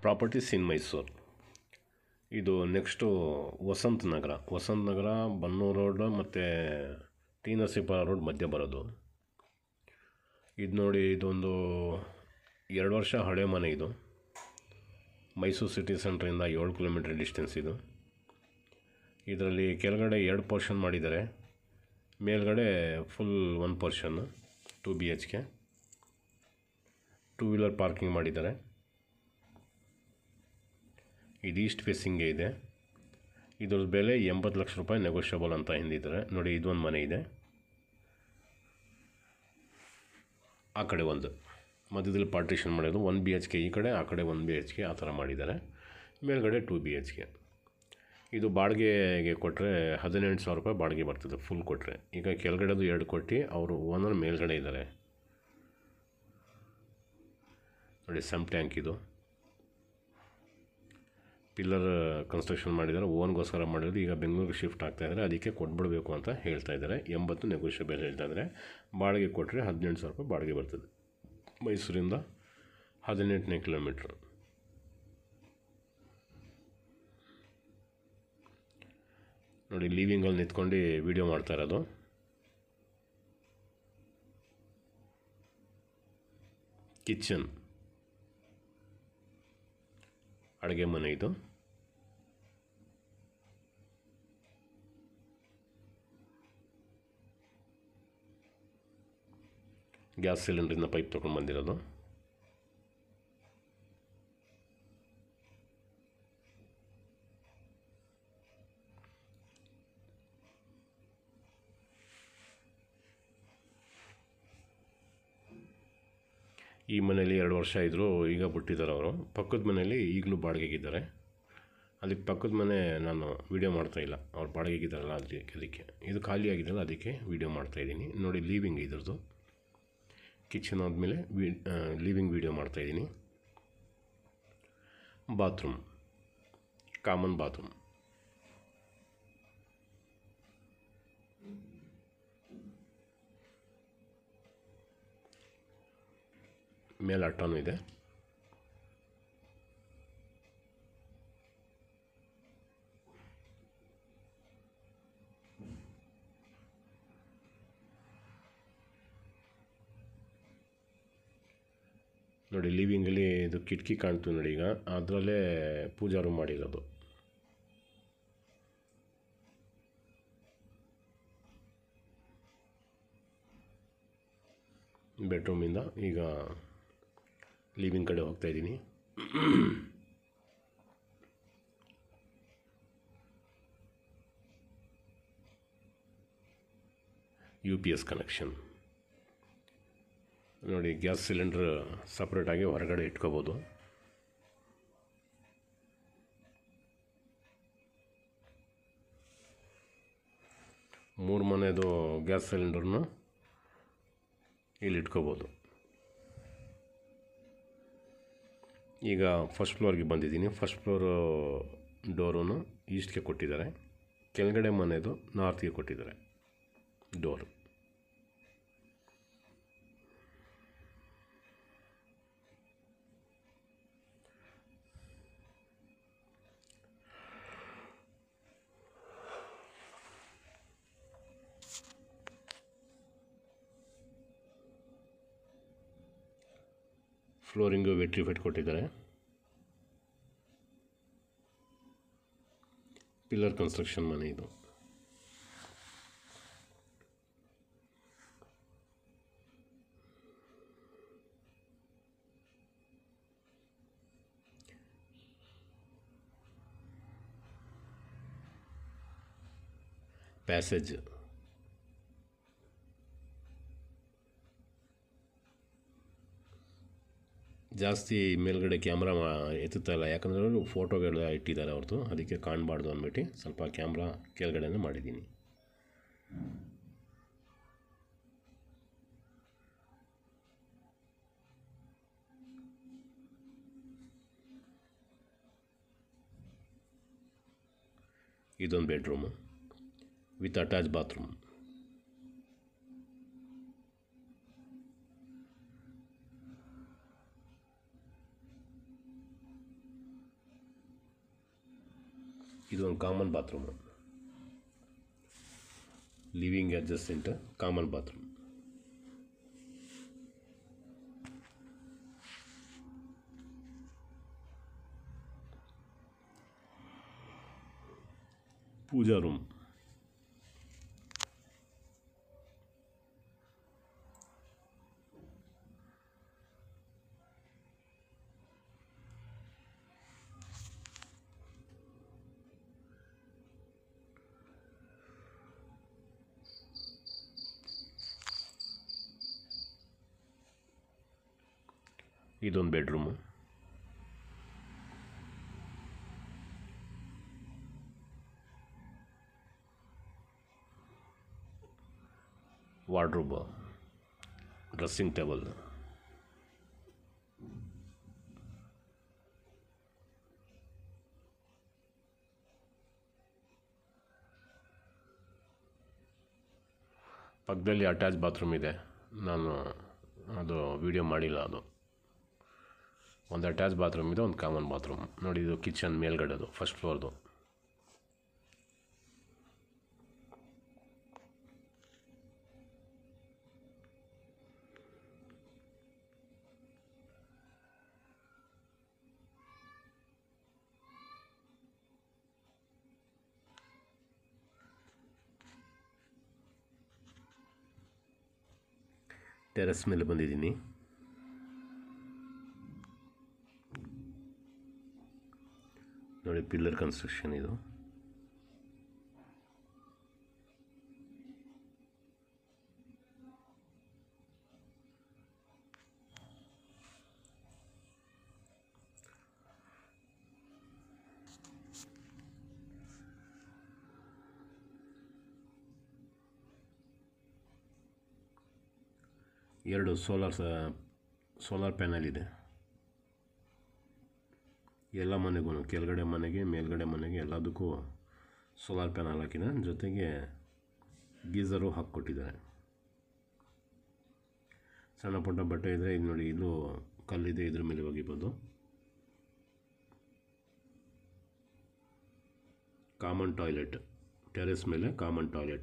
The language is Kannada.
ಪ್ರಾಪರ್ಟೀಸ್ ಇನ್ ಮೈಸೂರು ಇದು ನೆಕ್ಸ್ಟು ವಸಂತ ನಗರ ವಸಂತ ನಗರ ಬನ್ನೂರು ರೋಡ್ ಮತ್ತು ಟಿ ನರಸೀಪುರ ರೋಡ್ ಮಧ್ಯೆ ಬರೋದು ಇದು ನೋಡಿ ಇದೊಂದು ಎರಡು ವರ್ಷ ಹಳೆ ಮನೆ ಇದು ಮೈಸೂರು ಸಿಟಿ ಸೆಂಟ್ರಿಂದ ಏಳು ಕಿಲೋಮೀಟ್ರ್ ಡಿಸ್ಟೆನ್ಸ್ ಇದು ಇದರಲ್ಲಿ ಕೆಳಗಡೆ ಎರಡು ಪೋರ್ಷನ್ ಮಾಡಿದ್ದಾರೆ ಮೇಲ್ಗಡೆ ಫುಲ್ ಒನ್ ಪೋರ್ಷನ್ನು two B H K two wheeler parking ಮಾಡಿದ್ದಾರೆ ಇದು ಈಸ್ಟ್ ಫೇಸಿಂಗೇ ಇದೆ ಇದ್ರ ಬೆಲೆ ಎಂಬತ್ತು ಲಕ್ಷ ರೂಪಾಯಿ ನೆಗೋಷಿಯಬಲ್ ಅಂತ ಹಿಂದಿದ್ದಾರೆ ನೋಡಿ ಇದೊಂದು ಮನೆ ಇದೆ ಆ ಕಡೆ ಒಂದು ಮಧ್ಯದಲ್ಲಿ ಪಾರ್ಟಿಷನ್ ಮಾಡಿರೋದು ಒನ್ ಬಿ ಎಚ್ ಕೆ ಈ ಕಡೆ ಆ ಕಡೆ ಒನ್ ಬಿ ಎಚ್ ಕೆ ಆ ಥರ ಮಾಡಿದ್ದಾರೆ ಮೇಲ್ಗಡೆ ಟೂ ಬಿ ಎಚ್ ಕೆ ಇದು ಬಾಡಿಗೆಗೆ ಕೊಟ್ಟರೆ ಹದಿನೆಂಟು ಸಾವಿರ ರೂಪಾಯಿ ಬಾಡಿಗೆ ಬರ್ತದೆ ಫುಲ್ ಕೊಟ್ಟರೆ ಈಗ ಕೆಳಗಡೆದು ಎರಡು ಕೊಟ್ಟು ಅವರು ಓನರ್ ಮೇಲ್ಗಡೆ ಇದ್ದಾರೆ ನೋಡಿ ಸಮ್ ಟ್ಯಾಂಕ್ ಇದು ಪಿಲ್ಲರ್ ಕನ್ಸ್ಟ್ರಕ್ಷನ್ ಮಾಡಿದ್ದಾರೆ ಓನ್ಗೋಸ್ಕರ ಮಾಡಿರೋದು ಈಗ ಬೆಂಗಳೂರಿಗೆ ಶಿಫ್ಟ್ ಆಗ್ತಾ ಇದ್ದಾರೆ ಅದಕ್ಕೆ ಕೊಟ್ಬಿಡಬೇಕು ಅಂತ ಹೇಳ್ತಾ ಇದ್ದಾರೆ ಎಂಬತ್ತು ನೆಗೋಷಿಯಬಲ್ ಹೇಳ್ತಾ ಇದ್ದಾರೆ ಬಾಡಿಗೆ ಕೊಟ್ಟರೆ ಹದಿನೆಂಟು ಸಾವಿರ ರೂಪಾಯಿ ಬಾಡಿಗೆ ಬರ್ತದೆ ಮೈಸೂರಿಂದ ಹದಿನೆಂಟನೇ ಕಿಲೋಮೀಟ್ರ್ ನೋಡಿ ಲೀವಿಂಗಲ್ಲಿ ನಿಂತ್ಕೊಂಡು ವಿಡಿಯೋ ಮಾಡ್ತಾ ಇರೋದು ಕಿಚನ್ ಅಡುಗೆ ಮನೆ ಇದು ಗ್ಯಾಸ್ ಸಿಲಿಂಡ್ರಿಂದ ಪೈಪ್ ತೊಗೊಂಡು ಬಂದಿರೋದು ಈ ಮನೇಲಿ ಎರಡು ವರ್ಷ ಇದ್ದರು ಈಗ ಬಿಟ್ಟಿದ್ದಾರೆ ಅವರು ಪಕ್ಕದ ಮನೇಲಿ ಈಗಲೂ ಬಾಡಿಗೆಗಿದ್ದಾರೆ ಅದಕ್ಕೆ ಪಕ್ಕದ ಮನೆ ನಾನು ವೀಡಿಯೋ ಮಾಡ್ತಾಯಿಲ್ಲ ಅವ್ರು ಬಾಡಿಗೆಗಿದ್ದಾರಲ್ಲ ಅದಕ್ಕೆ ಅದಕ್ಕೆ ಇದು ಖಾಲಿ ಆಗಿದೆಯಲ್ಲ ಅದಕ್ಕೆ ವೀಡಿಯೋ ಮಾಡ್ತಾಯಿದ್ದೀನಿ ನೋಡಿ ಲೀವಿಂಗ್ ಇದ್ರದ್ದು ಕಿಚನ್ ಆದಮೇಲೆ ವಿ ಲೀವಿಂಗ್ ವೀಡಿಯೋ ಮಾಡ್ತಾಯಿದ್ದೀನಿ ಬಾತ್ರೂಮ್ ಕಾಮನ್ ಬಾತ್ರೂಮ್ ಮೇಲೆ ಅಟ್ಟನೂ ಇದೆ ನೋಡಿ ಲಿವಿಂಗಲ್ಲಿ ಇದು ಕಿಟಕಿ ಕಾಣ್ತು ನೋಡಿ ಈಗ ಅದರಲ್ಲೇ ಪೂಜಾ ರೂಮ್ ಮಾಡಿರೋದು ಬೆಡ್ರೂಮಿಂದ ಈಗ ಲಿವಿಂಗ್ ಕಡೆ ಹೋಗ್ತಾ ಇದ್ದೀನಿ ಯು ಪಿ ಎಸ್ ಕನೆಕ್ಷನ್ ನೋಡಿ ಗ್ಯಾಸ್ ಸಿಲಿಂಡ್ರ್ ಸಪ್ರೇಟಾಗಿ ಹೊರಗಡೆ ಇಟ್ಕೋಬೋದು ಮೂರು ಮನೆದು ಗ್ಯಾಸ್ ಸಿಲಿಂಡರ್ನು ಇಲ್ಲಿ ಇಟ್ಕೋಬೋದು ಈಗ ಫಸ್ಟ್ ಫ್ಲೋರ್ಗೆ ಬಂದಿದ್ದೀನಿ ಫಸ್ಟ್ ಫ್ಲೋರು ಡೋರನ್ನು ಈಸ್ಟ್ಗೆ ಕೊಟ್ಟಿದ್ದಾರೆ ಕೆಳಗಡೆ ಮನೆದು ನಾರ್ತ್ಗೆ ಕೊಟ್ಟಿದ್ದಾರೆ ಡೋರು ಫ್ಲೋರಿಂಗು ವೆಟ್ರಿಫೈಟ್ ಕೊಟ್ಟಿದ್ದಾರೆ ಪಿಲ್ಲರ್ ಕನ್ಸ್ಟ್ರಕ್ಷನ್ ಮನೆ ಇದು ಪ್ಯಾಸೇಜ್ ಜಾಸ್ತಿ ಮೇಲ್ಗಡೆ ಕ್ಯಾಮ್ರಾ ಎತ್ತುತ್ತಾ ಇಲ್ಲ ಯಾಕಂದರೆ ಫೋಟೋಗೆಲ್ಲ ಇಟ್ಟಿದ್ದಾರೆ ಅವ್ರದ್ದು ಅದಕ್ಕೆ ಕಾಣಬಾರ್ದು ಅಂದ್ಬಿಟ್ಟು ಸ್ವಲ್ಪ ಕ್ಯಾಮ್ರಾ ಕೆಳಗಡೆನೇ ಮಾಡಿದ್ದೀನಿ ಇದೊಂದು ಬೆಡ್ರೂಮು ವಿತ್ ಅಟ್ಯಾಚ್ ಬಾತ್ರೂಮ್ ಇದು ಒಂದು common bathroom living adjacent common bathroom puja room ಇದೊಂದು ಬೆಡ್ರೂಮು ವಾರ್ಡ್ರೋಬ್ ಡ್ರೆಸ್ಸಿಂಗ್ ಟೇಬಲ್ ಪಕ್ಕದಲ್ಲಿ ಅಟ್ಯಾಚ್ ಬಾತ್ರೂಮ್ ಇದೆ ನಾನು ಅದು ವಿಡಿಯೋ ಮಾಡಿಲ್ಲ ಅದು ಒಂದು ಅಟ್ಯಾಚ್ ಬಾತ್ರೂಮ್ ಇದೆ ಒಂದು ಕಾಮನ್ ಬಾತ್ರೂಮ್ ನೋಡಿ ಇದು ಕಿಚನ್ ಮೇಲ್ಗಡೆದು ಫಸ್ಟ್ ಫ್ಲೋರ್ದು ಟೆರೆಸ್ ಮೇಲೆ ಬಂದಿದ್ದೀನಿ ನೋಡಿ ಪಿಲ್ಲರ್ ಕನ್ಸ್ಟ್ರಕ್ಷನ್ ಇದು ಎರಡು ಸೋಲಾರ್ ಸೋಲಾರ್ ಪ್ಯಾನಲ್ ಇದೆ ಎಲ್ಲ ಮನೆಗೂ ಕೆಳಗಡೆ ಮನೆಗೆ ಮೇಲ್ಗಡೆ ಮನೆಗೆ ಎಲ್ಲದಕ್ಕೂ ಸೋಲಾರ್ ಪ್ಯಾನಲ್ ಹಾಕಿದ ಜೊತೆಗೆ ಗೀಝರು ಹಾಕ್ಕೊಟ್ಟಿದ್ದಾರೆ ಸಣ್ಣ ಪುಟ್ಟ ಬಟ್ಟೆ ಇದ್ದರೆ ಇದು ನೋಡಿ ಇದು ಕಲ್ಲಿದೆ ಇದ್ರ ಮೇಲೆ ಒಗಿಬೋದು ಕಾಮನ್ ಟಾಯ್ಲೆಟ್ ಟೆರೆಸ್ ಮೇಲೆ ಕಾಮನ್ ಟಾಯ್ಲೆಟ್